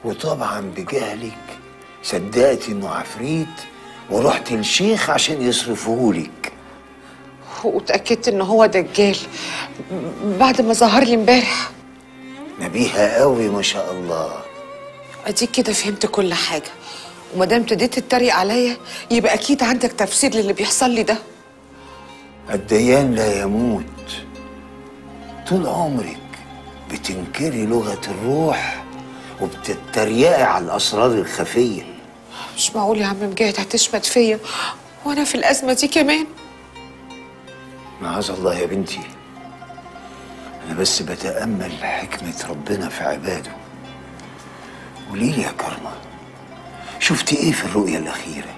وطبعا بجهلك صدقت انه عفريت ورحت الشيخ عشان يصرفهولك واتاكدت ان هو دجال بعد ما ظهر لي امبارح نبيهة قوي ما شاء الله اديك كده فهمت كل حاجه وما دام ابتديت تتريق عليا يبقى اكيد عندك تفسير للي بيحصل لي ده الديان لا يموت طول عمرك بتنكري لغة الروح وبتتريقي على الأسرار الخفية مش معقول يا عم مجاهد هتشمت فيا وانا في الازمه دي كمان معاذ الله يا بنتي أنا بس بتأمل حكمة ربنا في عباده قوليلي يا كرمة شفتي إيه في الرؤية الأخيرة؟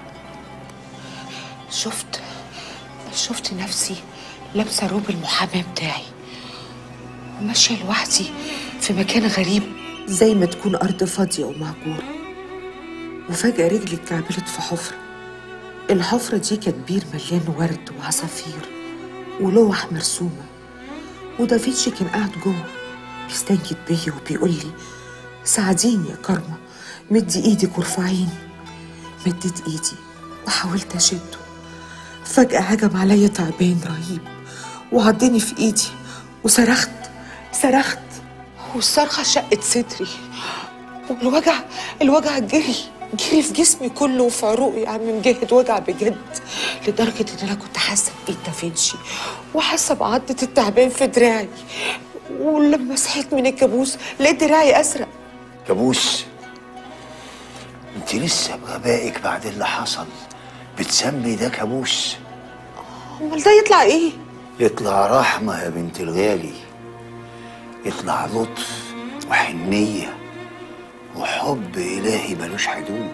شفت شفت نفسي لابسه روب المحاماه بتاعي وماشيه لوحدي في مكان غريب زي ما تكون ارض فاضيه ومهجوره وفجاه رجلي اتكعبلت في حفره الحفره دي كانت بير مليان ورد وعصافير ولوح مرسومه ودافيتشي كان قاعد جوه بيستنجد بيا وبيقول لي ساعديني يا كارما مدي ايدك وارفعيني مديت ايدي وحاولت اشده فجأة هجم عليا تعبان رهيب وعضني في ايدي وصرخت صرخت والصرخة شقت صدري والوجع الوجع جري جري في جسمي كله وفي عروقي يا عم مجاهد وجع بجد لدرجة ان انا كنت حاسة بإيد دافنشي وحاسة بعضة التعبان في دراعي ولما صحيت من الكابوس لقيت دراعي ازرق كابوس انت لسه بغبائك بعد اللي حصل بتسمي ده كابوس امال ده يطلع ايه؟ يطلع رحمة يا بنت الغالي يطلع لطف وحنية وحب إلهي ملوش حدود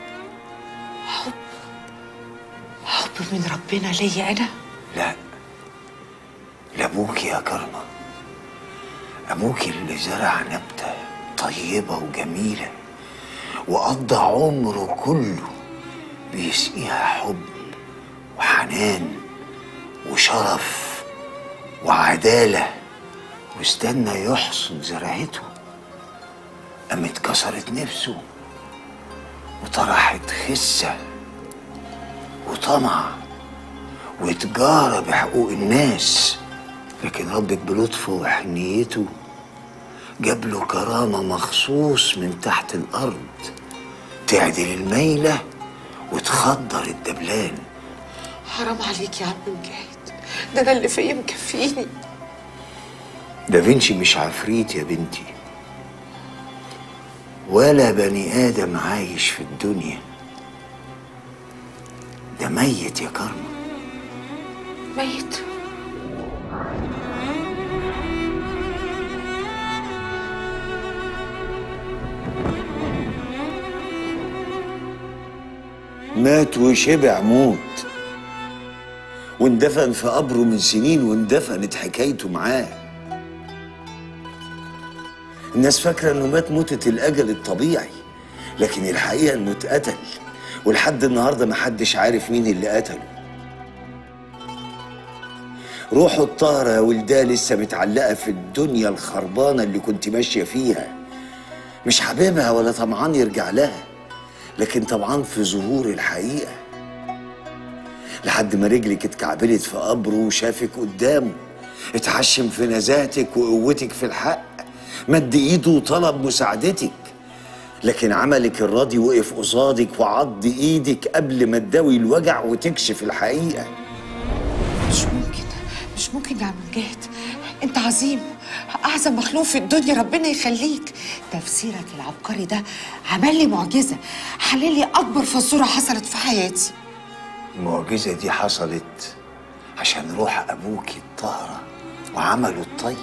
حب من ربنا ليا انا لا لأبوك يا كرمة أبوك اللي زرع نبتة طيبة وجميلة وقضى عمره كله بيسقيها حب وحنان وشرف وعدالة واستنى يحصد زرعته قامت كسرت نفسه وطرحت خسة وطمع وتجارة بحقوق الناس لكن ربك بلطفه وحنيته جاب له كرامة مخصوص من تحت الأرض تعدل الميلة وتخدر الدبلان حرام عليك يا عم مجاهد ده انا اللي فيا مكفيني دافنشي مش عفريت يا بنتي ولا بني آدم عايش في الدنيا ده ميت يا كرمة ميت مات وشبع موت واندفن في قبره من سنين واندفنت حكايته معاه الناس فاكرة انه مات موتة الأجل الطبيعي لكن الحقيقة انه اتقتل ولحد النهاردة محدش عارف مين اللي قتله روحه الطاهرة يا ولداه لسه متعلقة في الدنيا الخربانة اللي كنت ماشية فيها مش حاببها ولا طمعان يرجع لها لكن طبعا في ظهور الحقيقة لحد ما رجلك اتكعبلت في قبره وشافك قدامه اتحشم في نزاهتك وقوتك في الحق مد ايده وطلب مساعدتك لكن عملك الراضي وقف قصادك وعض ايدك قبل ما تداوي الوجع وتكشف الحقيقة مش ممكن مش ممكن يا عم مجاهد انت عظيم اعظم مخلوق في الدنيا ربنا يخليك تفسيرك العبقري ده عمل لي معجزه حل لي اكبر فزوره حصلت في حياتي المعجزة دي حصلت عشان روح أبوكي الطاهرة وعمله الطيب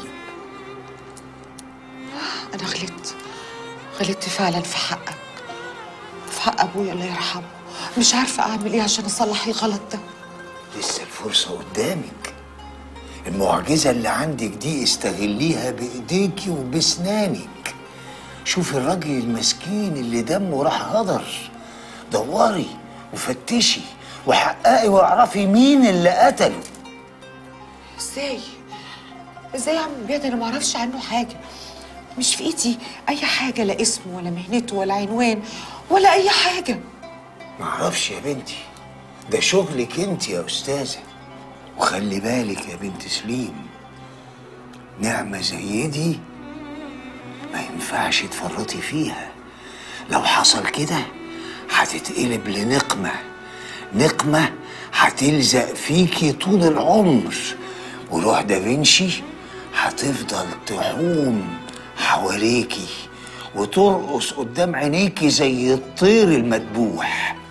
انا غلطت غلطت فعلا في حقك في حق ابويا الله يرحمه مش عارفه اعمل ايه عشان اصلح الغلط ده لسه الفرصة قدامك المعجزة اللي عندك دي استغليها بإيديكي وبسنانك شوفي الراجل المسكين اللي دمه راح هدر دوري وفتشي وحققي واعرفي مين اللي قتله ازاي ازاي يا عم بجد انا ما اعرفش عنه حاجه مش في ايدي اي حاجه لا اسمه ولا مهنته ولا عنوان ولا اي حاجه معرفش يا بنتي ده شغلك انت يا استاذه وخلي بالك يا بنت سليم نعمه زي دي ما ينفعش تفرطي فيها لو حصل كده هتتقلب لنقمه نقمه هتلزق فيكي طول العمر وروح دافنشي هتفضل تحوم حواليكي وترقص قدام عينيكي زي الطير المدبوح